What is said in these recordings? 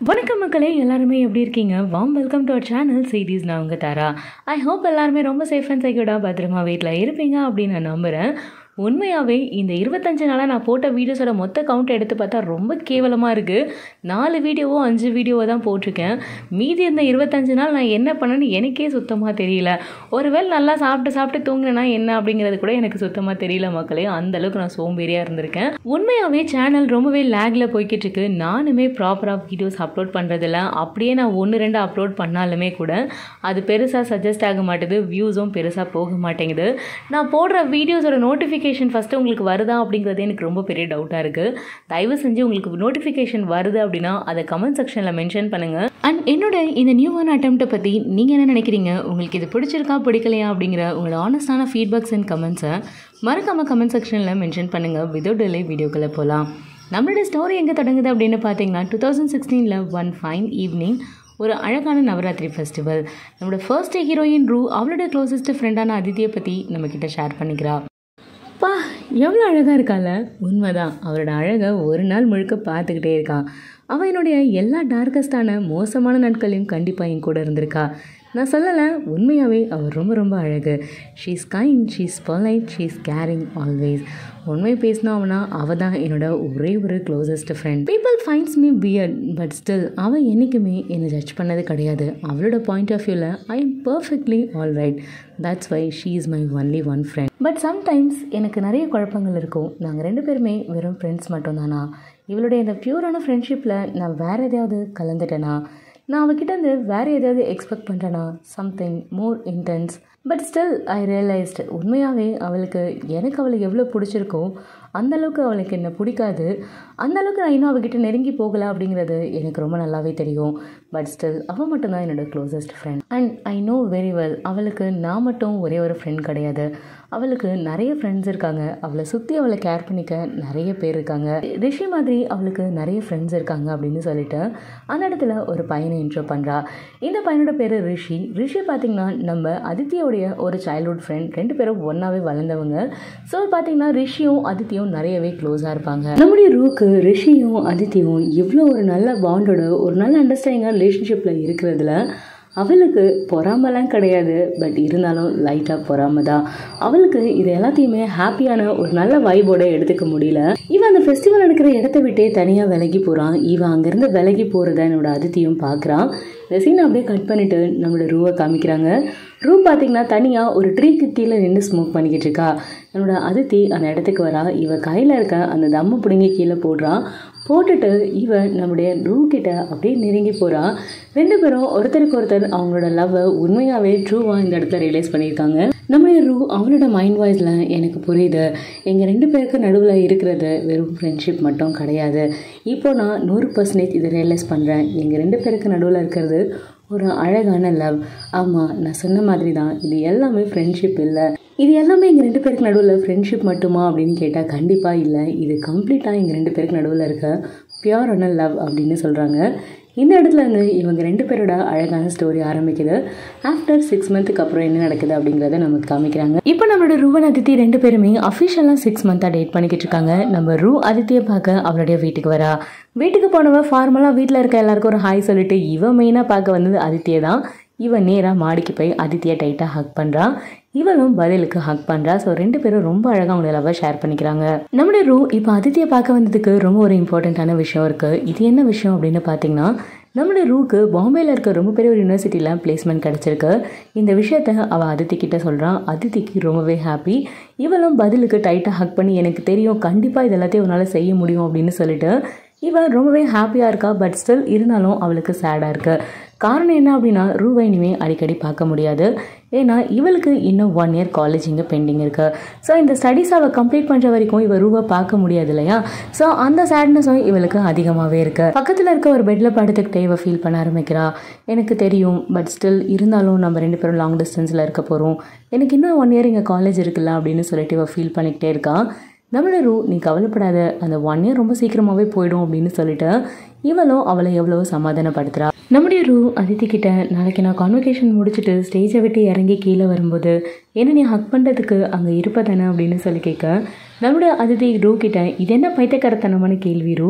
வணக்கம் மக்களே எல்லாருமே எப்படி இருக்கீங்க வாம் வெல்கம் டு அவர் சேனல் செய்திஸ் நான் உங்கள் தாரா ஐ ஹோப் எல்லாருமே ரொம்ப சேஃப் அண்ட் செக்யூர்டாக பத்திரமா வீட்டில் இருப்பீங்க அப்படின்னு நான் நம்புகிறேன் உண்மையாகவே இந்த இருபத்தஞ்சு நாளாக நான் போட்ட வீடியோஸோட மொத்த கவுண்ட் எடுத்து பார்த்தா ரொம்ப கேவலமாக இருக்குது நாலு வீடியோவோ அஞ்சு வீடியோவோ தான் போட்டிருக்கேன் மீதி இந்த இருபத்தஞ்சு நாள் நான் என்ன பண்ணேன்னு எனக்கே சுத்தமாக தெரியல ஒருவேளை நல்லா சாப்பிட்டு சாப்பிட்டு தூங்கினேன்னா என்ன அப்படிங்கிறது கூட எனக்கு சுத்தமாக தெரியல மக்களே அந்த அளவுக்கு நான் சோம்பேறியாக இருந்திருக்கேன் உண்மையாகவே சேனல் ரொம்பவே லேக்ல போய்கிட்டு இருக்கு நானுமே ப்ராப்பராக வீடியோஸ் அப்லோட் பண்ணுறதில்ல அப்படியே நான் ஒன்று ரெண்டு அப்லோட் பண்ணாலுமே கூட அது பெருசாக சஜஸ்ட் ஆக மாட்டேது வியூஸும் பெருசாக போக மாட்டேங்குது நான் போடுற வீடியோஸோட நோட்டிஃபிகேஷன் ஃபஸ்ட்டு உங்களுக்கு வருதா அப்படிங்கிறது எனக்கு ரொம்ப பெரிய டவுட்டாக இருக்குது தயவு செஞ்சு உங்களுக்கு நோட்டிஃபிகேஷன் வருது அப்படின்னா அதை கமெண்ட் செக்ஷனில் மென்ஷன் பண்ணுங்கள் அண்ட் என்னோட இந்த நியூவான அட்டம்ப்ட்டை பற்றி நீங்கள் என்ன நினைக்கிறீங்க உங்களுக்கு இது பிடிச்சிருக்கா பிடிக்கலையா அப்படிங்கிற உங்களோட ஆனஸ்டான ஃபீட்பேக்ஸ் அண்ட் கமெண்ட்ஸை மறக்காமல் கமெண்ட் செக்ஷனில் மென்ஷன் பண்ணுங்கள் விதவுட் டிலே வீடியோக்குள்ளே போகலாம் நம்மளோட ஸ்டோரி எங்கே தொடங்குது அப்படின்னு பார்த்தீங்கன்னா டூ தௌசண்ட் சிக்ஸ்டீனில் ஒன் ஃபைன் ஈவினிங் ஒரு அழகான நவராத்திரி ஃபெஸ்டிவல் நம்மளோட ஃபர்ஸ்ட் ஹீரோயின் ரூ அவளோட க்ளோசஸ்ட் ஃப்ரெண்டான அதித்தியை பற்றி நம்மக்கிட்ட ஷேர் பண்ணிக்கிறா பா எவ்வளோ அழகாக இருக்கால உண்மைதான் அவரோட அழகை ஒரு நாள் முழுக்க பார்த்துக்கிட்டே இருக்கான் அவன் என்னுடைய எல்லா டார்க்கஸ்டான மோசமான நாட்களையும் கண்டிப்பாக என் கூட இருந்திருக்கா நான் சொல்லலை உண்மையாகவே அவள் ரொம்ப ரொம்ப அழகு she's kind she's polite she's caring always உண்மை பேசினவனா அவள் தான் என்னோட ஒரே ஒரு closest friend people finds me weird but still அவள் என்றைக்குமே என்னை ஜட்ஜ் பண்ணது கிடையாது அவளோட பாயிண்ட் ஆஃப் வியூவில் I am perfectly all right that's why she is my only one friend but sometimes எனக்கு நிறைய குழப்பங்கள் இருக்கும் நாங்கள் ரெண்டு பேருமே வெறும் ஃப்ரெண்ட்ஸ் மட்டும்தானா இவளுடைய இந்த பியூரான ஃப்ரெண்ட்ஷிப்பில் நான் வேறு எதையாவது கலந்துட்டேனா நான் அவகிட்ட வேறு எதாவது எக்ஸ்பெக்ட் பண்ணுறேனா something more intense but still I realised உண்மையாகவே அவளுக்கு எனக்கு அவளுக்கு எவ்வளோ பிடிச்சிருக்கோ அந்தளவுக்கு அவளுக்கு என்ன பிடிக்காது அந்தளவுக்கு நான் இன்னும் அவகிட்ட நெருங்கி போகலை அப்படிங்கிறது எனக்கு ரொம்ப நல்லாவே தெரியும் பட் ஸ்டில் அவள் மட்டும்தான் என்னோடய closest friend and I know very well அவளுக்கு நான் மட்டும் ஒரே ஒரு ஃப்ரெண்ட் கிடையாது அவளுக்கு நிறைய ஃப்ரெண்ட்ஸ் இருக்காங்க அவளை சுற்றி அவளை கேர் பண்ணிக்க நிறைய பேர் இருக்காங்க ரிஷி மாதிரி அவளுக்கு நிறைய ஃப்ரெண்ட்ஸ் இருக்காங்க அப்படின்னு சொல்லிட்டு அந்த இடத்துல ஒரு பையனை இன்ட்ரோ பண்ணுறா இந்த பையனோட பேர் ரிஷி ரிஷி பார்த்திங்கன்னா நம்ம அதித்தியோடைய ஒரு சைல்ட்ஹுட் ஃப்ரெண்ட் ரெண்டு பேரும் ஒன்றாவே வளர்ந்தவங்க ஸோ பார்த்திங்கன்னா ரிஷியும் அதித்தியும் நிறையவே க்ளோஸாக இருப்பாங்க நம்முடைய ரூக்கு ரிஷியும் அதித்தியும் இவ்வளோ ஒரு நல்ல பாண்டோட ஒரு நல்ல அண்டர்ஸ்டாண்டிங்காக ரிலேஷன்ஷிப்பில் இருக்கிறதுல அவளுக்கு பொறாமலாம் கிடையாது பட் இருந்தாலும் லைட்டாக பொறாம தான் அவளுக்கு இது எல்லாத்தையுமே ஹாப்பியான ஒரு நல்ல வைபோட எடுத்துக்க முடியல இவன் அந்த ஃபெஸ்டிவல் நடக்கிற இடத்த விட்டே தனியாக விலகி போகிறான் இவன் அங்கேருந்து விலகி போகிறத என்னோட அதித்தியும் பார்க்குறான் இந்த சீனை அப்படியே கட் பண்ணிவிட்டு நம்மளோட ரூவை காமிக்கிறாங்க ரூ பார்த்திங்கன்னா தனியாக ஒரு ட்ரீக்கு கீழே நின்று ஸ்மோக் பண்ணிக்கிட்டு இருக்கா என்னோட அதித்தி அந்த இடத்துக்கு வரா இவ கையில் இருக்க அந்த தம்மு பிடுங்கி கீழே போடுறான் போட்டுட்டு இவன் நம்முடைய ரூ கிட்ட அப்படியே நெருங்கி போகிறான் ரெண்டு பேரும் ஒருத்தருக்கு ஒருத்தர் அவங்களோட லவ்வை உண்மையாகவே ட்ரூவாக இந்த இடத்துல ரியலைஸ் பண்ணியிருக்காங்க நம்முடைய ரூ அவனோட மைண்ட் வாய்ஸில் எனக்கு புரியுது எங்கள் ரெண்டு பேருக்கு நடுவில் இருக்கிறது வெறும் ஃப்ரெண்ட்ஷிப் மட்டும் கிடையாது இப்போ நான் நூறு பர்சன்டேஜ் இதை ரியலைஸ் பண்ணுறேன் எங்கள் ரெண்டு பேருக்கு நடுவில் இருக்கிறது ஒரு அழகான லவ் ஆமாம் நான் சொன்ன மாதிரி தான் இது எல்லாமே ஃப்ரெண்ட்ஷிப் இல்லை இது எல்லாமே எங்கள் ரெண்டு பேருக்கு நடுவில் ஃப்ரெண்ட்ஷிப் மட்டுமா அப்படின்னு கேட்டால் கண்டிப்பாக இல்லை இது கம்ப்ளீட்டாக எங்கள் ரெண்டு பேருக்கு நடுவில் இருக்க பியூரான லவ் அப்படின்னு சொல்கிறாங்க இந்த இடத்துல இருந்து இவங்க ரெண்டு பேரோட அழகான ஸ்டோரி ஆரம்பிக்குது ஆஃப்டர் சிக்ஸ் மந்த்துக்கு அப்புறம் என்ன நடக்குது அப்படிங்கிறத நமக்கு காமிக்கிறாங்க இப்போ நம்மளோட ரூவன் அதித்தி ரெண்டு பேருமே அஃபிஷியலாக சிக்ஸ் மந்த்தாக டேட் பண்ணிக்கிட்டு இருக்காங்க நம்ம ரூ அதித்தியை பார்க்க அவளுடைய வீட்டுக்கு வரா வீட்டுக்கு போனவ ஃபார்மலாக வீட்டில் இருக்க எல்லாருக்கும் ஒரு ஹாய் சொல்லிட்டு இவன் மெயினாக பார்க்க வந்தது அதித்தியை தான் இவன் நேராக மாடிக்கு போய் அதித்தியை டைட்டாக ஹக் பண்ணுறான் இவளும் பதிலுக்கு ஹக் பண்ணுறா ஸோ ரெண்டு பேரும் ரொம்ப அழகாக அவங்களோட லவ்வை ஷேர் பண்ணிக்கிறாங்க நம்மளுடைய ரூ இப்போ அதித்தியை பார்க்க வந்ததுக்கு ரொம்ப ஒரு இம்பார்ட்டண்ட்டான விஷயம் இருக்குது இது என்ன விஷயம் அப்படின்னு பார்த்தீங்கன்னா நம்மளுடைய ரூக்கு பாம்பேயில் இருக்க ரொம்ப பெரிய ஒரு யூனிவர்சிட்டியில் பிளேஸ்மெண்ட் கிடச்சிருக்கு இந்த விஷயத்த அவள் அதித்தி கிட்ட சொல்கிறான் அதித்திக்கு ரொம்பவே ஹாப்பி இவளும் பதிலுக்கு டைட்டாக ஹக் பண்ணி எனக்கு தெரியும் கண்டிப்பாக இது எல்லாத்தையும் உன்னால் செய்ய முடியும் அப்படின்னு சொல்லிட்டு இவன் ரொம்பவே ஹாப்பியாக இருக்கா பட் ஸ்டில் இருந்தாலும் அவளுக்கு சேடாக இருக்குது காரணம் என்ன அப்படின்னா ரூவை இனிமேல் அடிக்கடி பார்க்க முடியாது ஏன்னா இவளுக்கு இன்னும் ஒன் இயர் காலேஜ் இங்கே பெண்டிங் இருக்குது ஸோ இந்த ஸ்டடீஸ் அவள் கம்ப்ளீட் பண்ணுற வரைக்கும் இவள் ரூவை பார்க்க முடியாது இல்லையா ஸோ அந்த சேட்னஸும் இவளுக்கு அதிகமாகவே இருக்குது பக்கத்தில் இருக்க ஒரு பெட்டில் படுத்துக்கிட்டே இவள் ஃபீல் பண்ண ஆரம்பிக்கிறா எனக்கு தெரியும் பட் ஸ்டில் இருந்தாலும் நம்ம ரெண்டு பேரும் லாங் டிஸ்டன்ஸில் இருக்க போகிறோம் எனக்கு இன்னும் ஒன் இயர் இங்கே காலேஜ் இருக்குல்ல அப்படின்னு சொல்லிட்டு இவள் ஃபீல் பண்ணிக்கிட்டே இருக்கான் நம்மள ரூ நீ கவலைப்படாத அந்த ஒன் இயர் ரொம்ப சீக்கிரமாகவே போயிடும் அப்படின்னு சொல்லிட்டு இவளும் அவளை எவ்வளவோ சமாதானப்படுத்துகிறா நம்முடைய ரூ அதித்தி கிட்ட நாளைக்கு நான் கான்வெகேஷன் முடிச்சுட்டு ஸ்டேஜை விட்டு இறங்கி கீழே வரும்போது என்ன நீ ஹக் பண்ணுறதுக்கு அங்கே இருப்பதானே அப்படின்னு சொல்லி கேட்க நம்முடைய அதித்தி ரூ கிட்ட இது என்ன பைத்தியக்காரத்தனமான கேள்வி ரூ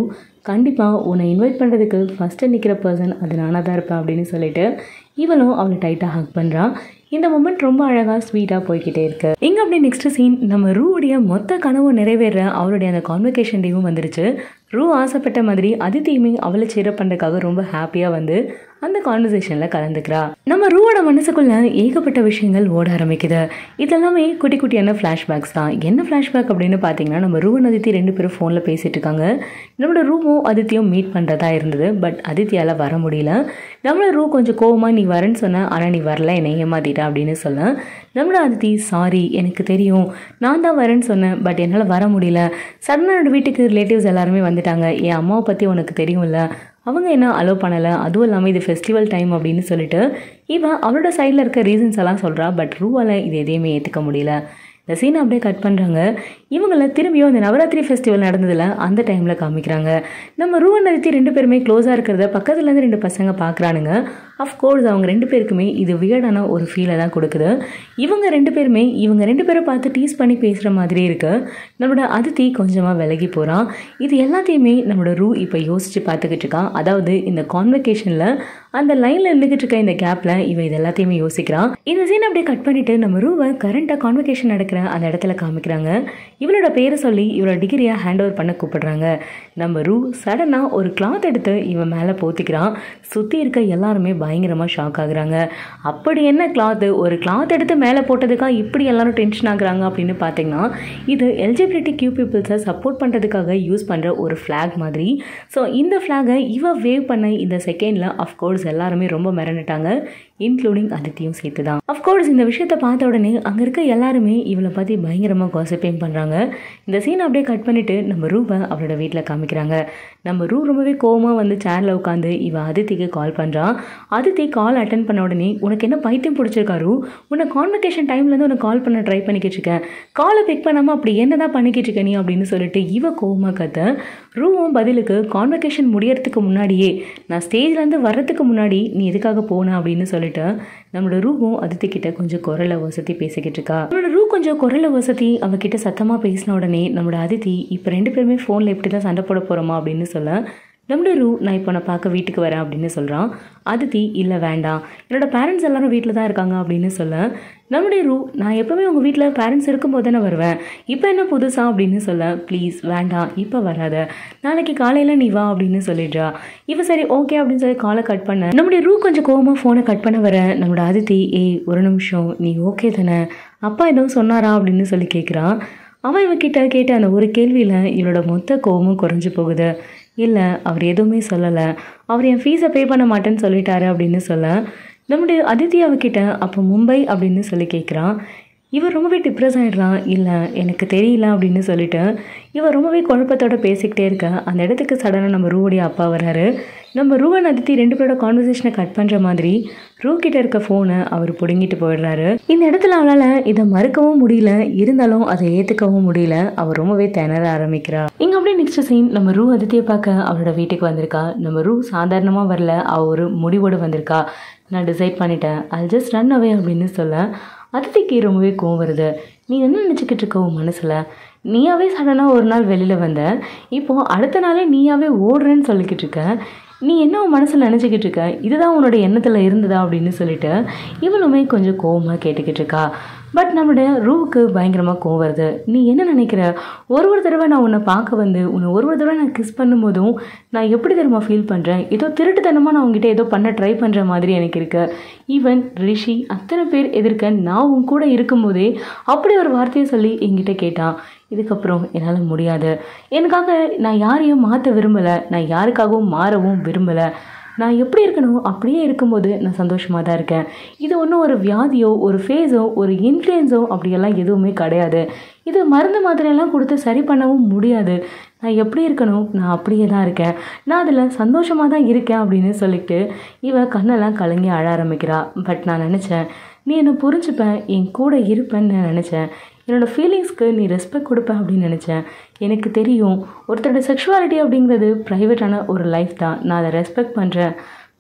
கண்டிப்பாக உன்னை இன்வைட் பண்ணுறதுக்கு ஃபஸ்ட்டு நிற்கிற பர்சன் அது நானாக தான் இருப்பேன் அப்படின்னு சொல்லிட்டு இவளும் அவளை டைட்டாக ஹக் பண்ணுறான் இந்த மூமெண்ட் ரொம்ப அழகாக ஸ்வீட்டாக போய்கிட்டே இருக்கு இங்கே அப்படியே நெக்ஸ்ட் சீன் நம்ம ரூவுடைய மொத்த கனவு நிறைவேற அவளுடைய அந்த கான்வெகேஷன் டேவும் வந்துருச்சு ரூ ஆசைப்பட்ட மாதிரி அதித்தியுமே அவளை சேர பண்ணுறதுக்காக ரொம்ப ஹாப்பியாக வந்து அந்த கான்வர்சேஷனில் கலந்துக்கிறா நம்ம ரூவோட மனசுக்குள்ள ஏகப்பட்ட விஷயங்கள் ஓட ஆரம்பிக்குது இதெல்லாமே குட்டி குட்டியான ஃப்ளாஷ்பேக்ஸ் தான் என்ன ஃப்ளாஷ்பேக் அப்படின்னு பார்த்தீங்கன்னா நம்ம ரூவன் அதித்தி ரெண்டு பேரும் ஃபோனில் பேசிட்டு இருக்காங்க நம்மளோட ரூமும் அதித்தியும் மீட் பண்ணுறதா இருந்தது பட் அதித்தியால் வர முடியல நம்மளோட ரூ கொஞ்சம் கோவமாக நீ வரேன்னு சொன்ன ஆனால் நீ வரல என்னை ஏமாத்திட்ட அப்படின்னு சொல்ல நம்மளோட அதித்தி சாரி எனக்கு தெரியும் நான் தான் வரேன்னு சொன்னேன் பட் என்னால் வர முடியல சடனாக என்னோட வீட்டுக்கு ரிலேட்டிவ்ஸ் எல்லாருமே வந்துட்டாங்க என் அம்மாவை பற்றி உனக்கு தெரியும்ல அவங்க என்ன அலோவ் பண்ணலை அதுவும் இல்லாமல் இது ஃபெஸ்டிவல் டைம் அப்படின்னு சொல்லிட்டு இவன் அவளோட சைடில் இருக்க ரீசன்ஸ் எல்லாம் சொல்கிறா பட் ரூவால் இது எதையுமே ஏற்றுக்க முடியல இந்த சீனை அப்படியே கட் பண்ணுறாங்க இவங்கள திரும்பியும் இந்த நவராத்திரி ஃபெஸ்டிவல் நடந்ததில் அந்த டைமில் காமிக்கிறாங்க நம்ம ரூவன் நதித்தி ரெண்டு பேருமே க்ளோஸாக இருக்கிறத பக்கத்துலேருந்து ரெண்டு பசங்க பார்க்குறானுங்க அஃப்கோர்ஸ் அவங்க ரெண்டு பேருக்குமே இது வியர்டான ஒரு ஃபீலை தான் கொடுக்குது இவங்க ரெண்டு பேருமே இவங்க ரெண்டு பேரை பார்த்து டீஸ் பண்ணி பேசுகிற மாதிரி இருக்குது நம்மளோட அதித்தி கொஞ்சமாக விலகி போகிறான் இது எல்லாத்தையுமே நம்மளோட ரூ இப்போ யோசித்து பார்த்துக்கிட்டு இருக்கான் அதாவது இந்த கான்வெகேஷனில் அந்த லைனில் இருந்துக்கிட்டு இருக்க இந்த கேப்பில் இவன் இது எல்லாத்தையுமே யோசிக்கிறான் இந்த சீன் அப்படியே கட் பண்ணிவிட்டு நம்ம ரூவை கரண்ட்டாக கான்வெகேஷன் நடக்கிற அந்த இடத்துல காமிக்கிறாங்க இவளோட பேரை சொல்லி இவளோட டிகிரியை ஹேண்ட் ஓவர் பண்ண கூப்பிடுறாங்க நம்ம ரூ சடனாக ஒரு கிளாத் எடுத்து இவன் மேலே போத்திக்கிறான் சுற்றி இருக்க எல்லாருமே பயங்கரமாக ஷாக் ஆகுறாங்க அப்படி என்ன கிளாத்து ஒரு கிளாத் எடுத்து மேலே போட்டதுக்காக இப்படி எல்லாரும் டென்ஷன் ஆகுறாங்க அப்படின்னு பார்த்தீங்கன்னா இது எல்ஜிபிலிட்டி கியூ பீப்புள்ஸை சப்போர்ட் பண்ணுறதுக்காக யூஸ் பண்ணுற ஒரு ஃப்ளாக் மாதிரி ஸோ இந்த ஃப்ளாகை இவ வேவ் பண்ண இந்த செகண்டில் அஃப்கோர்ஸ் எல்லாருமே ரொம்ப மிரண்டுட்டாங்க இன்க்ளூடிங் அதித்தியும் சேர்த்து தான் அஃப்கோர்ஸ் இந்த விஷயத்தை பார்த்த உடனே அங்கே இருக்க எல்லாருமே இவளை பற்றி பயங்கரமாக காசிப்பிங் பண்ணுறாங்க இந்த சீனை அப்படியே கட் பண்ணிவிட்டு நம்ம ரூவை அவளோட வீட்டில் காமிக்கிறாங்க நம்ம ரூ ரொம்பவே கோவமாக வந்து சேரில் உட்காந்து இவ அதித்திக்கு கால் பண்ணுறான் அதித்தி கால் அட்டன் பண்ண உடனே உனக்கு என்ன பைத்தியம் பிடிச்சிருக்கா ரூ உன்னை கான்வெகேஷன் டைம்லேருந்து உனக்கு கால் பண்ண ட்ரை பண்ணிக்கிட்டு இருக்கேன் காலை பிக் பண்ணாமல் அப்படி என்ன தான் பண்ணிக்கிட்டு இருக்க நீ அப்படின்னு சொல்லிட்டு இவ கோவமாக கத்த ரூவும் பதிலுக்கு கான்வெகேஷன் முடியறதுக்கு முன்னாடியே நான் ஸ்டேஜ்லேருந்து வர்றதுக்கு முன்னாடி நீ எதுக்காக போன அப்படின்னு சொல்லிட்டு நம்மளோட ரூவும் அதித்தி கிட்ட கொஞ்சம் குரலை வசதி பேசிக்கிட்டு இருக்கா நம்மளோட ரூ கொஞ்சம் குரலை வசதி அவகிட்ட சத்தமாக பேசின உடனே நம்மளோட அதித்தி இப்போ ரெண்டு பேருமே ஃபோனில் எப்படி தான் சண்டை போட போகிறோமா அப்படின்னு சொல்ல நம்மளோட ரூ நான் இப்போ நான் பார்க்க வீட்டுக்கு வரேன் அப்படின்னு சொல்கிறான் அதித்தி இல்லை வேண்டாம் என்னோட பேரண்ட்ஸ் எல்லாரும் வீட்டில் தான் இருக்காங்க அப்படின்னு சொல்ல நம்மளுடைய ரூ நான் எப்போவுமே உங்கள் வீட்டில் பேரண்ட்ஸ் இருக்கும்போது தானே வருவேன் இப்போ என்ன புதுசா அப்படின்னு சொல்ல ப்ளீஸ் வேண்டாம் இப்போ வராத நாளைக்கு காலையில் நீ வா அப்படின்னு சொல்லிடுறா இப்போ சரி ஓகே அப்படின்னு சொல்லி காலை கட் பண்ண நம்முடைய ரூ கொஞ்சம் கோவமாக ஃபோனை கட் பண்ண வர நம்மளோட அதித்தி ஏய் ஒரு நிமிஷம் நீ ஓகே தானே அப்பா எதுவும் சொன்னாரா அப்படின்னு சொல்லி கேட்குறான் அவன் இவகிட்ட கேட்ட அந்த ஒரு கேள்வியில் இவளோட மொத்த கோவமும் குறைஞ்சு போகுது இல்லை அவர் எதுவுமே சொல்லலை அவர் என் ஃபீஸை பே பண்ண மாட்டேன்னு சொல்லிட்டாரு அப்படின்னு சொல்ல நம்முடைய அதித்தி அவகிட்ட அப்போ மும்பை அப்படின்னு சொல்லி கேட்குறான் இவர் ரொம்பவே டிப்ரெஸ் ஆகிடுறான் இல்லை எனக்கு தெரியல அப்படின்னு சொல்லிட்டு இவர் ரொம்பவே குழப்பத்தோட பேசிக்கிட்டே இருக்க அந்த இடத்துக்கு சடனாக நம்ம ரூவுடைய அப்பா வராரு நம்ம ரூவன் அதித்தி ரெண்டு பேரோட கான்வர்சேஷனை கட் பண்ணுற மாதிரி ரூ கிட்ட இருக்க ஃபோனை அவர் பிடுங்கிட்டு போயிடுறாரு இந்த இடத்துல அவளால் இதை மறுக்கவும் முடியல இருந்தாலும் அதை ஏற்றுக்கவும் முடியல அவர் ரொம்பவே திணற ஆரம்பிக்கிறா இங்கே அப்படியே நெக்ஸ்ட் சீன் நம்ம ரூ அதித்தியை பார்க்க அவளோட வீட்டுக்கு வந்திருக்கா நம்ம ரூ சாதாரணமாக வரல அவ ஒரு முடிவோடு வந்திருக்கா நான் டிசைட் பண்ணிட்டேன் ஐ ஜஸ்ட் ரன் அவே அப்படின்னு சொல்ல அதித்திக்கு ரொம்பவே கோவம் வருது நீ என்ன நினச்சிக்கிட்டு இருக்க உன் மனசில் நீயாவே சடனாக ஒரு நாள் வெளியில் வந்த இப்போ அடுத்த நாளே நீயாவே ஓடுறேன்னு சொல்லிக்கிட்டு இருக்க நீ என்ன உன் மனசில் நினச்சிக்கிட்டு இருக்க இதுதான் உன்னோட எண்ணத்தில் இருந்ததா அப்படின்னு சொல்லிட்டு இவளுமே கொஞ்சம் கோவமாக கேட்டுக்கிட்டு இருக்கா பட் நம்மளுடைய ரூவுக்கு பயங்கரமாக கோவம் வருது நீ என்ன நினைக்கிற ஒரு ஒரு தடவை நான் உன்னை பார்க்க வந்து உன்னை ஒரு ஒரு தடவை நான் கிஸ் பண்ணும்போதும் நான் எப்படி தெரியுமா ஃபீல் பண்ணுறேன் ஏதோ திருட்டுத்தனமாக நான் உங்ககிட்ட ஏதோ பண்ண ட்ரை பண்ணுற மாதிரி எனக்கு இருக்கு ஈவன் ரிஷி அத்தனை பேர் எதிர்க்க நான் உன் கூட இருக்கும்போதே அப்படி ஒரு வார்த்தையை சொல்லி என்கிட்ட கேட்டான் இதுக்கப்புறம் என்னால் முடியாது எனக்காக நான் யாரையும் மாற்ற விரும்பலை நான் யாருக்காகவும் மாறவும் விரும்பலை நான் எப்படி இருக்கணும் அப்படியே இருக்கும்போது நான் சந்தோஷமாக தான் இருக்கேன் இது ஒன்றும் ஒரு வியாதியோ ஒரு ஃபேஸோ ஒரு இன்ஃப்ளூயன்ஸோ அப்படியெல்லாம் எதுவுமே கிடையாது இது மருந்து மாத்திரையெல்லாம் கொடுத்து சரி பண்ணவும் முடியாது நான் எப்படி இருக்கணும் நான் அப்படியே தான் இருக்கேன் நான் அதில் சந்தோஷமாக தான் இருக்கேன் அப்படின்னு சொல்லிட்டு இவ கண்ணெல்லாம் கலங்கி அழ ஆரம்பிக்கிறா பட் நான் நினச்சேன் நீ என்னை புரிஞ்சுப்பேன் என் கூட இருப்பேன்னு நான் நினச்சேன் என்னோடய ஃபீலிங்ஸ்க்கு நீ ரெஸ்பெக்ட் கொடுப்ப அப்படின்னு நினச்சேன் எனக்கு தெரியும் ஒருத்தரோட செக்ஷுவாலிட்டி அப்படிங்கிறது ப்ரைவேட்டான ஒரு லைஃப் தான் நான் அதை ரெஸ்பெக்ட் பண்ணுறேன்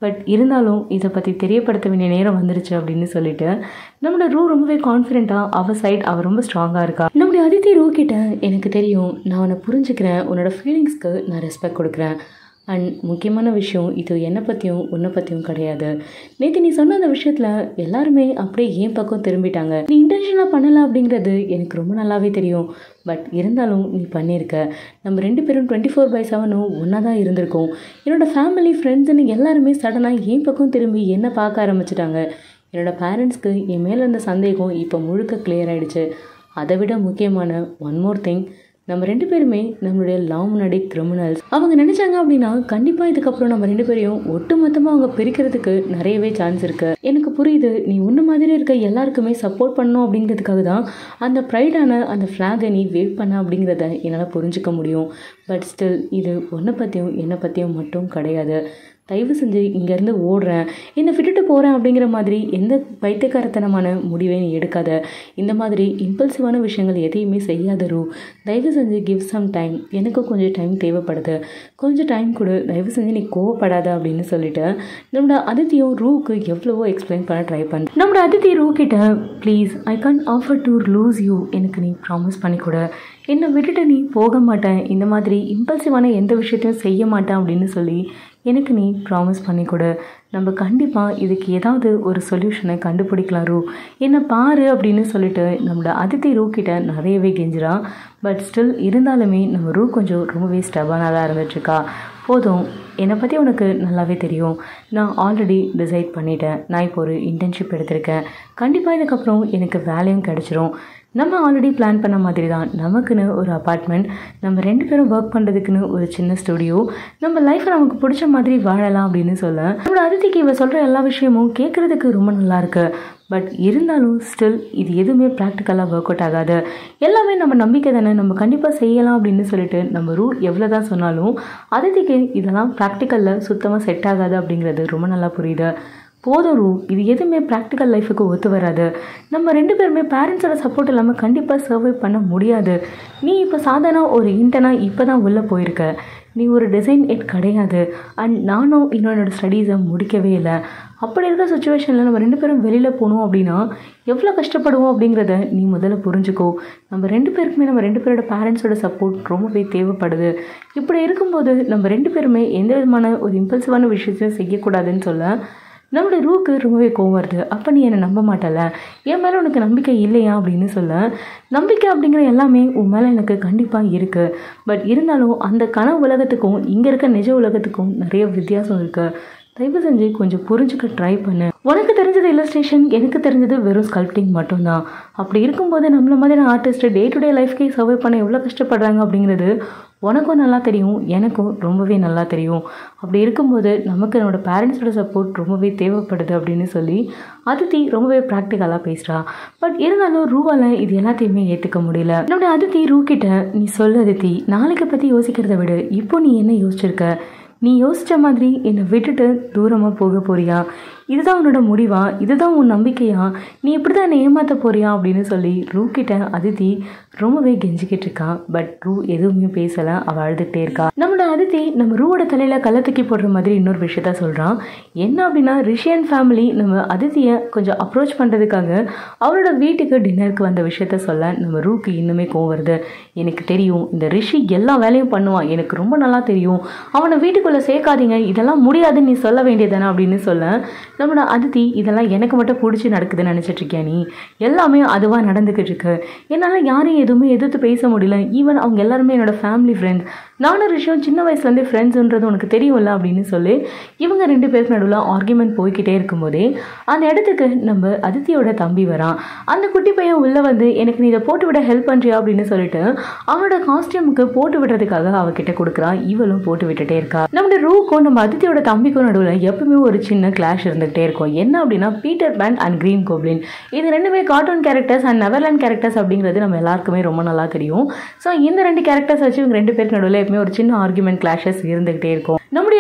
பட் இருந்தாலும் இதை பற்றி தெரியப்படுத்த வேண்டிய நேரம் வந்துருச்சு அப்படின்னு சொல்லிட்டு நம்மளோட ரூ ரொம்பவே கான்ஃபிடென்ட்டாக அவள் சைட் அவள் ரொம்ப ஸ்ட்ராங்காக இருக்கா நம்மளுடைய அதித்தி ரூ கிட்ட எனக்கு தெரியும் நான் உன்னை புரிஞ்சுக்கிறேன் உன்னோட ஃபீலிங்ஸ்க்கு நான் ரெஸ்பெக்ட் கொடுக்குறேன் அண்ட் முக்கியமான விஷயம் இது என்னை பற்றியும் உன்னை பற்றியும் கிடையாது நேற்று நீ சொன்ன அந்த விஷயத்தில் எல்லாருமே அப்படியே என் பக்கம் திரும்பிட்டாங்க நீ இன்டென்ஷனாக பண்ணலை அப்படிங்கிறது எனக்கு ரொம்ப நல்லாவே தெரியும் பட் இருந்தாலும் நீ பண்ணியிருக்க நம்ம ரெண்டு பேரும் டுவெண்ட்டி ஃபோர் பை செவனும் ஒன்றா தான் இருந்திருக்கோம் என்னோடய ஃபேமிலி ஃப்ரெண்ட்ஸுன்னு எல்லாருமே சடனாக என் பக்கம் திரும்பி என்னை பார்க்க ஆரம்பிச்சிட்டாங்க என்னோடய பேரண்ட்ஸ்க்கு என் மேலே இருந்த சந்தேகம் இப்போ முழுக்க clear ஆயிடுச்சு அதை விட முக்கியமான ஒன் மோர் திங் நம்ம ரெண்டு பேருமே நம்மளுடைய லவ் முன்னாடி கிரிமினல்ஸ் அவங்க நினைச்சாங்க அப்படின்னா கண்டிப்பாக இதுக்கப்புறம் நம்ம ரெண்டு பேரையும் ஒட்டு மொத்தமாக அவங்க பிரிக்கிறதுக்கு நிறையவே சான்ஸ் இருக்கு எனக்கு புரியுது நீ உன்ன மாதிரி இருக்க எல்லாருக்குமே சப்போர்ட் பண்ணணும் அப்படிங்கிறதுக்காக தான் அந்த ப்ரைடான அந்த ஃப்ளாகை நீ வேவ் பண்ண அப்படிங்கிறத என்னால் புரிஞ்சுக்க முடியும் பட் ஸ்டில் இது உன்னை பற்றியும் என்னை பற்றியும் மட்டும் கிடையாது தயவு செஞ்சு இங்கேருந்து ஓடுறேன் என்னை விட்டுட்டு போகிறேன் அப்படிங்கிற மாதிரி எந்த பைத்தியக்காரத்தனமான முடிவை நீ எடுக்காத இந்த மாதிரி இம்பல்சிவான விஷயங்கள் எதையுமே செய்யாத ரூ தயவு செஞ்சு கிவ் சம் டைம் எனக்கு கொஞ்சம் டைம் தேவைப்படுது கொஞ்சம் டைம் கொடு தயவு செஞ்சு நீ கோவப்படாத அப்படின்னு சொல்லிட்டு நம்மளோட அதித்தியும் ரூக்கு எவ்வளவோ எக்ஸ்பிளைன் பண்ண ட்ரை பண்ணுறேன் நம்மளோட அதித்தி ரூ கிட்ட please I can't afford to lose you எனக்கு நீ ப்ராமிஸ் பண்ணி கொடு என்னை விட்டுட்டு நீ போக மாட்டேன் இந்த மாதிரி இம்பல்சிவான எந்த விஷயத்தையும் செய்ய மாட்டேன் அப்படின்னு சொல்லி எனக்கு நீ ப்ராமிஸ் பண்ணி கொடு நம்ம கண்டிப்பாக இதுக்கு ஏதாவது ஒரு சொல்யூஷனை கண்டுபிடிக்கலாம் ரூ என்னை பாரு அப்படின்னு சொல்லிட்டு நம்மளோட அதித்தி ரூ கிட்ட நிறையவே கெஞ்சிரான் பட் ஸ்டில் இருந்தாலுமே நம்ம ரூ கொஞ்சம் ரொம்பவே ஸ்டபானாக தான் இருந்துட்டுருக்கா போதும் என்னை பற்றி உனக்கு நல்லாவே தெரியும் நான் ஆல்ரெடி டிசைட் பண்ணிட்டேன் நான் இப்போ ஒரு இன்டர்ன்ஷிப் எடுத்திருக்கேன் கண்டிப்பாக இதுக்கப்புறம் எனக்கு வேலையும் கிடச்சிரும் நம்ம ஆல்ரெடி பிளான் பண்ண மாதிரி தான் நமக்குன்னு ஒரு அப்பார்ட்மெண்ட் நம்ம ரெண்டு பேரும் ஒர்க் பண்ணுறதுக்குன்னு ஒரு சின்ன ஸ்டுடியோ நம்ம லைஃப்பை நமக்கு பிடிச்ச மாதிரி வாழலாம் அப்படின்னு சொல்ல நம்மளோட அதித்திக்கு இவ சொல்கிற எல்லா விஷயமும் கேட்குறதுக்கு ரொம்ப நல்லா இருக்கு பட் இருந்தாலும் ஸ்டில் இது எதுவுமே ப்ராக்டிக்கலாக ஒர்க் அவுட் ஆகாது எல்லாமே நம்ம நம்பிக்கை தானே நம்ம கண்டிப்பாக செய்யலாம் அப்படின்னு சொல்லிட்டு நம்ம ரூ எவ்வளோ தான் சொன்னாலும் அதித்திக்கு இதெல்லாம் ப்ராக்டிக்கலில் சுத்தமாக செட் ஆகாது அப்படிங்கிறது ரொம்ப நல்லா புரியுது போதும் ரூ இது எதுவுமே ப்ராக்டிக்கல் லைஃபுக்கு ஒத்து வராது நம்ம ரெண்டு பேருமே பேரண்ட்ஸோட சப்போர்ட் இல்லாமல் கண்டிப்பாக சர்வை பண்ண முடியாது நீ இப்போ சாதாரண ஒரு இன்டர்னாக இப்போ தான் உள்ளே போயிருக்க நீ ஒரு டிசைன் எட் கிடையாது அண்ட் நானும் என்னோட ஸ்டடீஸை முடிக்கவே இல்லை அப்படி இருக்க சுச்சுவேஷனில் நம்ம ரெண்டு பேரும் வெளியில் போகணும் அப்படின்னா எவ்வளோ கஷ்டப்படுவோம் அப்படிங்கிறத நீ முதல்ல புரிஞ்சுக்கோ நம்ம ரெண்டு பேருக்குமே நம்ம ரெண்டு பேரோட பேரண்ட்ஸோட சப்போர்ட் ரொம்பவே தேவைப்படுது இப்படி இருக்கும்போது நம்ம ரெண்டு பேருமே எந்த விதமான ஒரு இம்பல்சிவான விஷயத்தையும் செய்யக்கூடாதுன்னு சொல்ல நம்மளோட ரூக்கு ரொம்பவே கோவம் வருது அப்போ நீ என்னை நம்ப மாட்டல என் மேலே உனக்கு நம்பிக்கை இல்லையா அப்படின்னு சொல்ல நம்பிக்கை அப்படிங்கிற எல்லாமே உன் மேலே எனக்கு கண்டிப்பாக இருக்குது பட் இருந்தாலும் அந்த கனவு உலகத்துக்கும் இங்கே இருக்க நிஜ உலகத்துக்கும் நிறைய வித்தியாசம் இருக்குது தயவு செஞ்சு கொஞ்சம் புரிஞ்சுக்க ட்ரை பண்ணு உனக்கு தெரிஞ்சது இல்லஸ்ட்ரேஷன் எனக்கு தெரிஞ்சது வெறும் ஸ்கல்ப்டிங் மட்டும்தான் அப்படி இருக்கும்போது நம்மள மாதிரியான ஆர்டிஸ்ட் டே டு டே லைஃப்க்கே சர்வை பண்ண எவ்வளோ கஷ்டப்படுறாங்க அப்படிங்கிறது உனக்கும் நல்லா தெரியும் எனக்கும் ரொம்பவே நல்லா தெரியும் அப்படி இருக்கும்போது நமக்கு நம்மளோட பேரண்ட்ஸோட சப்போர்ட் ரொம்பவே தேவைப்படுது அப்படின்னு சொல்லி அதித்தி ரொம்பவே ப்ராக்டிக்கலாக பேசுகிறா பட் இருந்தாலும் ரூவால் இது எல்லாத்தையுமே ஏற்றுக்க முடியல நம்மளோட அதித்தி ரூ கிட்ட நீ சொல்லு அதித்தி நாளைக்கு பற்றி யோசிக்கிறத விட இப்போ நீ என்ன யோசிச்சிருக்க நீ யோசித்த மாதிரி என்னை விட்டுட்டு தூரமாக போக போறியா இதுதான் உன்னோட முடிவா இதுதான் உன் நம்பிக்கையா நீ இப்படி தான் என்னை ஏமாற்ற போறியா அப்படின்னு சொல்லி ரூ கிட்ட அதித்தி ரொம்பவே கெஞ்சிக்கிட்டு இருக்கான் பட் ரூ எதுவுமே பேசலை அவள் அழுதுகிட்டே இருக்கா நம்மளோட அதித்தி நம்ம ரூவோட தலையில் கள்ள தூக்கி போடுற மாதிரி இன்னொரு விஷயத்த சொல்கிறான் என்ன அப்படின்னா ரிஷியன் ஃபேமிலி நம்ம அதித்தியை கொஞ்சம் அப்ரோச் பண்ணுறதுக்காக அவரோட வீட்டுக்கு டின்னருக்கு வந்த விஷயத்த சொல்ல நம்ம ரூக்கு இன்னுமே கோவம் வருது எனக்கு தெரியும் இந்த ரிஷி எல்லா வேலையும் பண்ணுவான் எனக்கு ரொம்ப நல்லா தெரியும் அவனை வீட்டுக்குள்ளே சேர்க்காதீங்க இதெல்லாம் முடியாதுன்னு நீ சொல்ல வேண்டியதானே அப்படின்னு சொல்ல நம்மளோட அதித்தி இதெல்லாம் எனக்கு மட்டும் பிடிச்சி நடக்குதுன்னு நினச்சிட்டு இருக்கியா நீ எல்லாமே அதுவாக நடந்துக்கிட்டு இருக்கு என்னால் யாரையும் எதுவுமே எதிர்த்து பேச முடியல ஈவன் அவங்க எல்லாருமே என்னோட ஃபேமிலி ஃப்ரெண்ட்ஸ் நானும் ரிஷம் சின்ன வயசுலேருந்தே ஃப்ரெண்ட்ஸுன்றது உனக்கு தெரியும்ல அப்படின்னு சொல்லி இவங்க ரெண்டு பேருக்கு நடுவில் ஆர்குமெண்ட் போய்கிட்டே இருக்கும்போதே அந்த இடத்துக்கு நம்ம அதித்தியோட தம்பி வரான் அந்த குட்டி பையன் உள்ளே வந்து எனக்கு நீ இதை போட்டு விட ஹெல்ப் பண்ணுறியா அப்படின்னு சொல்லிட்டு அவனோட காஸ்டியூமுக்கு போட்டு விடுறதுக்காக அவகிட்ட கொடுக்குறான் இவளும் போட்டு விட்டுட்டே இருக்கா நம்மளோட ரூக்கும் நம்ம அதித்தியோட தம்பிக்கும் நடுவில் எப்பவுமே ஒரு சின்ன கிளாஷ் இருந்துகிட்டே இருக்கும் என்ன அப்படின்னா Peter Pan and Green Goblin இது ரெண்டுமே cartoon characters and Neverland characters அப்படிங்கிறது நம்ம எல்லாருக்குமே ரொம்ப நல்லா தெரியும் ஸோ இந்த ரெண்டு கேரக்டர்ஸ் வச்சு இவங்க ரெண்டு பேருக்கு நடுவில் எப்பவுமே ஒரு சின்ன ஆர்குமெண்ட் கிளாஷஸ் இருந்துகிட்டே இருக்கும் நம்முடைய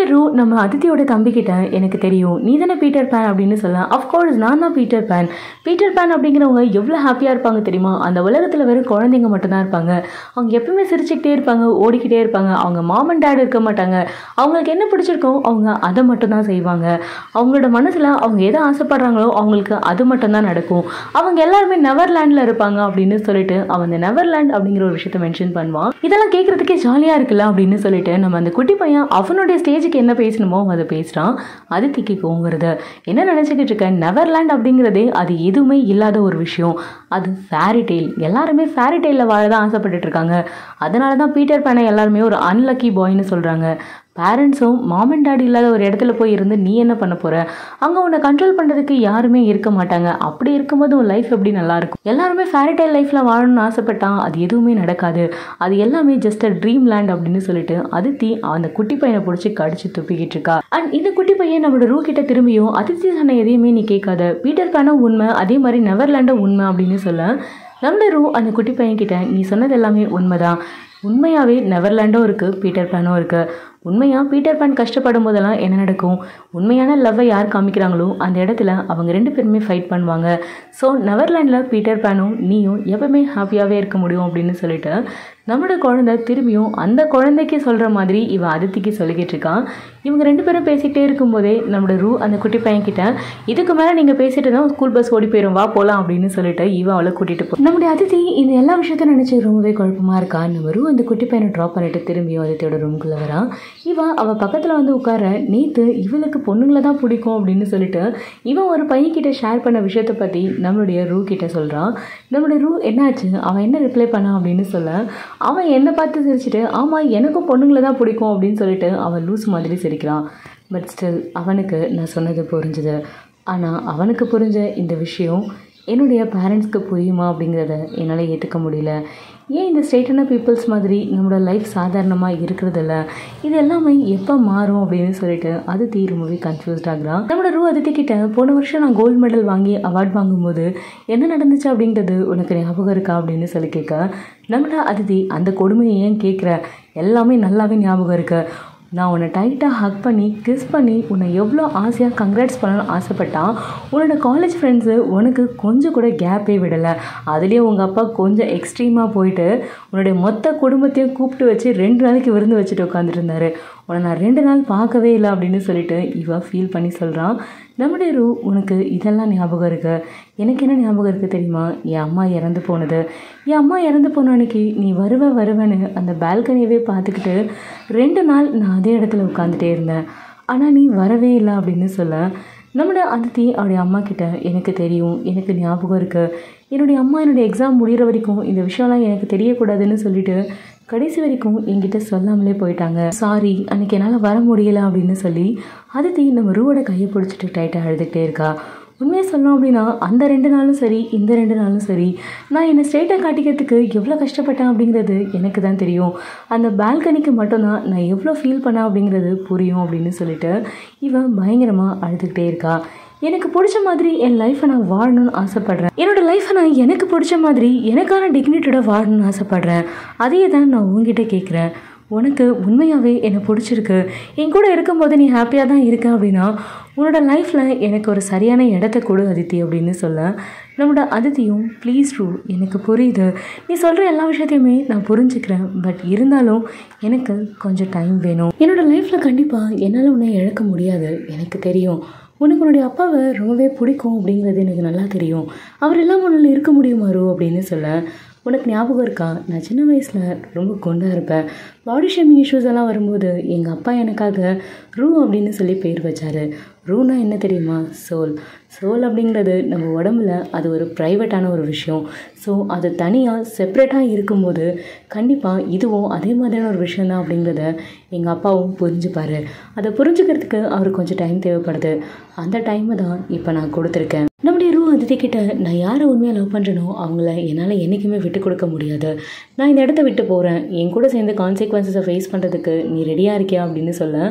நம்மளுடைய ரூ நம்ம அதித்தியோட தம்பிக்கிட்ட எனக்கு தெரியும் நீ தானே பீட்டர் பேன் அப்படின்னு சொல்ல அஃப்கோர்ஸ் நான் தான் பீட்டர் பேன் பீட்டர் பேன் அப்படிங்கிறவங்க எவ்வளோ ஹாப்பியாக இருப்பாங்க தெரியுமா அந்த உலகத்தில் வெறும் குழந்தைங்க மட்டும்தான் இருப்பாங்க அவங்க எப்பவுமே சிரிச்சுக்கிட்டே இருப்பாங்க ஓடிக்கிட்டே இருப்பாங்க அவங்க மாம் அண்ட் டேட் இருக்க மாட்டாங்க அவங்களுக்கு என்ன பிடிச்சிருக்கோ அவங்க அதை மட்டும்தான் செய்வாங்க அவங்களோட மனசில் அவங்க எதை ஆசைப்படுறாங்களோ அவங்களுக்கு அது மட்டும்தான் நடக்கும் அவங்க எல்லாருமே நெவர்லேண்டில் இருப்பாங்க அப்படின்னு சொல்லிட்டு அவன் அந்த நெவர்லேண்ட் அப்படிங்கிற ஒரு விஷயத்த மென்ஷன் பண்ணுவான் இதெல்லாம் கேட்குறதுக்கே ஜாலியாக இருக்குல்ல அப்படின்னு சொல்லிட்டு நம்ம அந்த குட்டி பையன் அவனுடைய ஸ்டேஜுக்கு என்ன பேசணுமோ அதை பேசுகிறான் அதித்திக்கு கோவம் வருது என்ன நினச்சிக்கிட்டு இருக்க நெவர்லேண்ட் அப்படிங்கிறதே அது எதுவுமே இல்லாத ஒரு விஷயம் அது ஃபேரி டெய்ல் எல்லாருமே ஃபேரி டெய்லில் வாழ தான் ஆசைப்பட்டுட்டு இருக்காங்க அதனால தான் பீட்டர் பேனை எல்லாருமே ஒரு அன்லக்கி பாய்னு சொல்கிறாங்க பேரண்ட்ஸும் மாம் அண்ட் டாடி இல்லாத ஒரு இடத்துல போய் இருந்து நீ என்ன பண்ண போற அங்கே உன்னை கண்ட்ரோல் பண்ணுறதுக்கு யாருமே இருக்க மாட்டாங்க அப்படி இருக்கும்போது உன் லைஃப் எப்படி நல்லா இருக்கும் எல்லாருமே ஃபேரிடைல் லைஃப்பில் வாழணும்னு ஆசைப்பட்டான் அது எதுவுமே நடக்காது அது எல்லாமே ஜஸ்ட் அ ட்ரீம் லேண்ட் அப்படின்னு சொல்லிட்டு அதித்தி அந்த குட்டி பையனை பிடிச்சி கடிச்சு துப்பிக்கிட்டு இருக்கா அண்ட் இந்த குட்டி பையன் நம்மளோட ரூ கிட்ட திரும்பியும் அதித்தி சொன்ன எதையுமே நீ கேட்காத பீட்டர் பேனும் உண்மை அதே மாதிரி நெவர்லேண்டும் உண்மை அப்படின்னு சொல்ல நம்மளோட ரூ அந்த குட்டி பையன் கிட்ட நீ சொன்னது எல்லாமே உண்மைதான் உண்மையாகவே நெவர்லேண்டும் இருக்குது பீட்டர் பேனும் இருக்குது உண்மையாக பீட்டர் பேன் கஷ்டப்படும் போதெல்லாம் என்ன நடக்கும் உண்மையான லவ்வை யார் காமிக்கிறாங்களோ அந்த இடத்துல அவங்க ரெண்டு பேருமே ஃபைட் பண்ணுவாங்க ஸோ நெவர்லேண்டில் பீட்டர் பேனும் நீயும் எப்பவுமே ஹாப்பியாகவே இருக்க முடியும் அப்படின்னு சொல்லிட்டு நம்மளோட குழந்தை திரும்பியும் அந்த குழந்தைக்கு சொல்கிற மாதிரி இவன் அதித்திக்கு சொல்லிக்கிட்டு இருக்கான் இவங்க ரெண்டு பேரும் பேசிக்கிட்டே இருக்கும்போதே நம்மளோட ரூ அந்த குட்டி பையன்கிட்ட இதுக்கு மேலே நீங்கள் பேசிட்டு தான் ஸ்கூல் பஸ் ஓடி போயிடும் வா போகலாம் அப்படின்னு சொல்லிட்டு இவன் அவளை கூட்டிகிட்டு போ நம்முடைய அதித்தி இந்த எல்லா விஷயத்தையும் நினச்சி ரொம்பவே குழப்பமாக இருக்கா நம்ம ரூ அந்த குட்டி பையனை ட்ராப் பண்ணிட்டு திரும்பியும் அதித்தியோட ரூம்குள்ளே வரான் இவன் அவள் பக்கத்தில் வந்து உட்கார நேற்று இவளுக்கு பொண்ணுங்களை தான் பிடிக்கும் அப்படின்னு சொல்லிட்டு இவன் ஒரு பையன்கிட்ட ஷேர் பண்ண விஷயத்தை பற்றி நம்மளுடைய ரூ கிட்ட சொல்கிறான் நம்மளுடைய ரூ என்னாச்சு அவன் என்ன ரிப்ளை பண்ணான் அப்படின்னு சொல்ல அவன் என்னை பார்த்து சிரிச்சிட்டு ஆமாம் எனக்கும் பொண்ணுங்களை தான் பிடிக்கும் அப்படின்னு சொல்லிட்டு அவன் லூஸ் மாதிரி சிரிக்கிறான் பட் ஸ்டில் அவனுக்கு நான் சொன்னது புரிஞ்சுது ஆனால் அவனுக்கு புரிஞ்ச இந்த விஷயம் என்னுடைய பேரண்ட்ஸ்க்கு புரியுமா அப்படிங்கிறத என்னால் ஏற்றுக்க முடியல ஏன் இந்த ஸ்டேட்டான பீப்புள்ஸ் மாதிரி நம்மளோட லைஃப் சாதாரணமாக இருக்கிறதில்ல இது எல்லாமே எப்போ மாறும் அப்படின்னு சொல்லிட்டு அது தீ ரொம்பவே கன்ஃபியூஸ்ட் ஆகுறான் நம்மளோட ரூ அதித்தி கிட்ட போன வருஷம் நான் கோல்டு மெடல் வாங்கி அவார்ட் வாங்கும்போது என்ன நடந்துச்சு அப்படின்றது உனக்கு ஞாபகம் இருக்கா அப்படின்னு சொல்லி கேட்க நம்மளோட அதித்தி அந்த கொடுமையை ஏன் கேட்குற எல்லாமே நல்லாவே ஞாபகம் இருக்கு நான் உன்னை டைட்டாக ஹக் பண்ணி கிஸ் பண்ணி உன்னை எவ்வளோ ஆசையாக கங்க்ராட்ஸ் பண்ணணும்னு ஆசைப்பட்டான் உன்னோட காலேஜ் ஃப்ரெண்ட்ஸு உனக்கு கொஞ்சம் கூட கேப்பே விடலை அதுலேயும் உங்கள் அப்பா கொஞ்சம் எக்ஸ்ட்ரீமாக போயிட்டு உன்னுடைய மொத்த குடும்பத்தையும் கூப்பிட்டு வச்சு ரெண்டு நாளைக்கு விருந்து வச்சுட்டு உட்காந்துட்டு இருந்தாரு உன்னை நான் ரெண்டு நாள் பார்க்கவே இல்லை அப்படின்னு சொல்லிட்டு இவ ஃபீல் பண்ணி சொல்கிறான் நம்முடைய ரூ உனக்கு இதெல்லாம் ஞாபகம் இருக்கு எனக்கு என்ன ஞாபகம் இருக்குது தெரியுமா என் அம்மா இறந்து போனது என் அம்மா இறந்து போன அன்னைக்கு நீ வருவ வருவேன்னு அந்த பால்கனியவே பார்த்துக்கிட்டு ரெண்டு நாள் நான் அதே இடத்துல உட்காந்துட்டே இருந்தேன் ஆனால் நீ வரவே இல்லை அப்படின்னு சொல்ல நம்மளோட அதித்தி அவருடைய அம்மா கிட்ட எனக்கு தெரியும் எனக்கு ஞாபகம் இருக்குது என்னுடைய அம்மா என்னுடைய எக்ஸாம் முடிகிற வரைக்கும் இந்த விஷயம்லாம் எனக்கு தெரியக்கூடாதுன்னு சொல்லிட்டு கடைசி வரைக்கும் என்கிட்ட சொல்லாமலே போயிட்டாங்க சாரி அன்னைக்கு என்னால் வர முடியல அப்படின்னு சொல்லி அதித்தி நம்ம ரூவோட கையை பிடிச்சிட்டு டைட்டாக அழுதுகிட்டே இருக்கா உண்மையை சொல்லணும் அப்படின்னா அந்த ரெண்டு நாளும் சரி இந்த ரெண்டு நாளும் சரி நான் என்னை ஸ்ட்ரெயிட்டாக காட்டிக்கிறதுக்கு எவ்வளோ கஷ்டப்பட்டேன் அப்படிங்கிறது எனக்கு தான் தெரியும் அந்த பால்கனிக்கு மட்டும்தான் நான் எவ்வளோ ஃபீல் பண்ணேன் அப்படிங்கிறது புரியும் அப்படின்னு சொல்லிட்டு இவன் பயங்கரமாக அழுதுகிட்டே இருக்கா எனக்கு பிடிச்ச மாதிரி என் லைஃப்பை நான் வாழணும்னு ஆசைப்பட்றேன் என்னோட லைஃப்பை நான் எனக்கு பிடிச்ச மாதிரி எனக்கான டிக்னிட்டியோட வாழணும்னு ஆசைப்பட்றேன் அதையே தான் நான் உங்ககிட்ட கேட்குறேன் உனக்கு உண்மையாகவே என்னை பிடிச்சிருக்கு என் கூட இருக்கும்போது நீ ஹாப்பியாக தான் இருக்க அப்படின்னா உன்னோட லைஃப்பில் எனக்கு ஒரு சரியான இடத்த கொடு அதித்தி அப்படின்னு சொல்ல நம்மளோட அதித்தியும் ப்ளீஸ் ரூ எனக்கு புரியுது நீ சொல்கிற எல்லா விஷயத்தையுமே நான் புரிஞ்சுக்கிறேன் பட் இருந்தாலும் எனக்கு கொஞ்சம் டைம் வேணும் என்னோட லைஃப்பில் கண்டிப்பாக என்னால் உன்னை இழக்க முடியாது எனக்கு தெரியும் உனக்கு உன்னுடைய அப்பாவை ரொம்பவே பிடிக்கும் அப்படிங்கிறது எனக்கு நல்லா தெரியும் அவர் இல்லாமல் உன்னால் இருக்க முடியுமா ரூ அப்படின்னு சொல்ல உனக்கு ஞாபகம் இருக்கா நான் சின்ன வயசில் ரொம்ப குண்டாக இருப்பேன் பாடி ஷேமிங் இஷ்யூஸ் எல்லாம் வரும்போது எங்கள் அப்பா எனக்காக ரூ அப்படின்னு சொல்லி பேர் வச்சாரு ரூனா என்ன தெரியுமா சோல் சோல் அப்படிங்கிறது நம்ம உடம்புல அது ஒரு ப்ரைவேட்டான ஒரு விஷயம் ஸோ அது தனியாக செப்ரேட்டாக இருக்கும்போது கண்டிப்பாக இதுவும் அதே மாதிரியான ஒரு விஷயம் தான் அப்படிங்கிறத எங்கள் அப்பாவும் புரிஞ்சுப்பார் அதை புரிஞ்சுக்கிறதுக்கு அவருக்கு கொஞ்சம் டைம் தேவைப்படுது அந்த டைமை தான் இப்போ நான் கொடுத்துருக்கேன் நம்முடைய ரூ அதித்தி கிட்ட நான் யாரை உண்மையாக லவ் பண்ணுறனோ அவங்கள என்னால் என்றைக்குமே விட்டு கொடுக்க முடியாது நான் இந்த இடத்த விட்டு போகிறேன் என் கூட சேர்ந்து கான்சிக்வன்சஸை ஃபேஸ் பண்ணுறதுக்கு நீ ரெடியாக இருக்கியா அப்படின்னு சொல்ல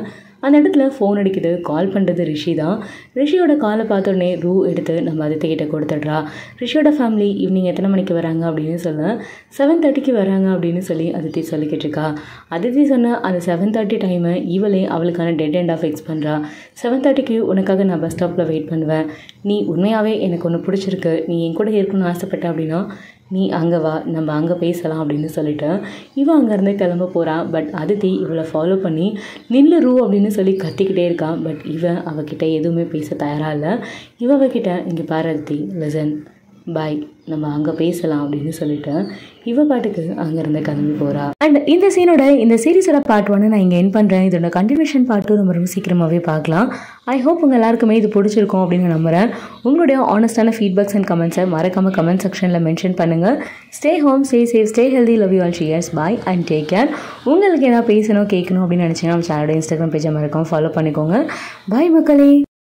அந்த இடத்துல ஃபோன் அடிக்குது கால் பண்ணுறது ரிஷி தான் ரிஷியோட காலை பார்த்தோடனே ரூ எடுத்து நம்ம அதித்தி கிட்ட கொடுத்துட்றா ரிஷியோட ஃபேமிலி ஈவினிங் எத்தனை மணிக்கு வராங்க அப்படின்னு சொல்ல செவன் தேர்ட்டிக்கு வராங்க அப்படின்னு சொல்லி அதித்தி சொல்லிக்கிட்டு இருக்கா அதித்தி சொன்ன அந்த செவன் தேர்ட்டி டைமை இவளே அவளுக்கான டெட் எண்டாக ஃபிக்ஸ் பண்ணுறா செவன் தேர்ட்டிக்கு உனக்காக நான் பஸ் ஸ்டாப்பில் வெயிட் பண்ணுவேன் நீ உண்மையாகவே எனக்கு ஒன்று பிடிச்சிருக்கு நீ என் கூட இருக்கணும்னு ஆசைப்பட்ட அப்படின்னா நீ அங்கே வா நம்ம அங்கே பேசலாம் அப்படின்னு சொல்லிட்டு இவன் அங்கேருந்து கிளம்ப போகிறான் பட் அதித்தி இவளை ஃபாலோ பண்ணி நில்லு ரூ அப்படின்னு சொல்லி கத்திக்கிட்டே இருக்கான் பட் இவன் அவகிட்ட எதுவுமே பேச தயாராக இல்லை இவ அவகிட்ட இங்கே பாரு அதித்தி லிசன் பாய் நம்ம அங்கே பேசலாம் அப்படின்னு சொல்லிட்டு இவ பாட்டுக்கு அங்கேருந்து கிளம்பி போகிறா அண்ட் இந்த சீனோட இந்த சீரிஸோட பார்ட் ஒன்று நான் இங்கே என் பண்ணுறேன் இதோட கண்டினியூஷன் பார்ட்டும் நம்ம ரொம்ப சீக்கிரமாகவே பார்க்கலாம் ஐ ஹோப் உங்கள் எல்லாருக்குமே இது பிடிச்சிருக்கும் அப்படின்னு நான் நம்புகிறேன் உங்களுடைய ஆனஸ்டான ஃபீட்பேக்ஸ் அண்ட் கமெண்ட்ஸை மறக்காமல் கமெண்ட் செக்ஷனில் மென்ஷன் பண்ணுங்கள் stay home stay safe stay healthy love you all cheers bye and take care உங்களுக்கு ஏதாவது பேசணும் கேட்கணும் அப்படின்னு நினச்சிங்கன்னா நம்ம சேனலோட இன்ஸ்டாகிராம் பேஜை மறக்காம ஃபாலோ பண்ணிக்கோங்க பாய் மக்களே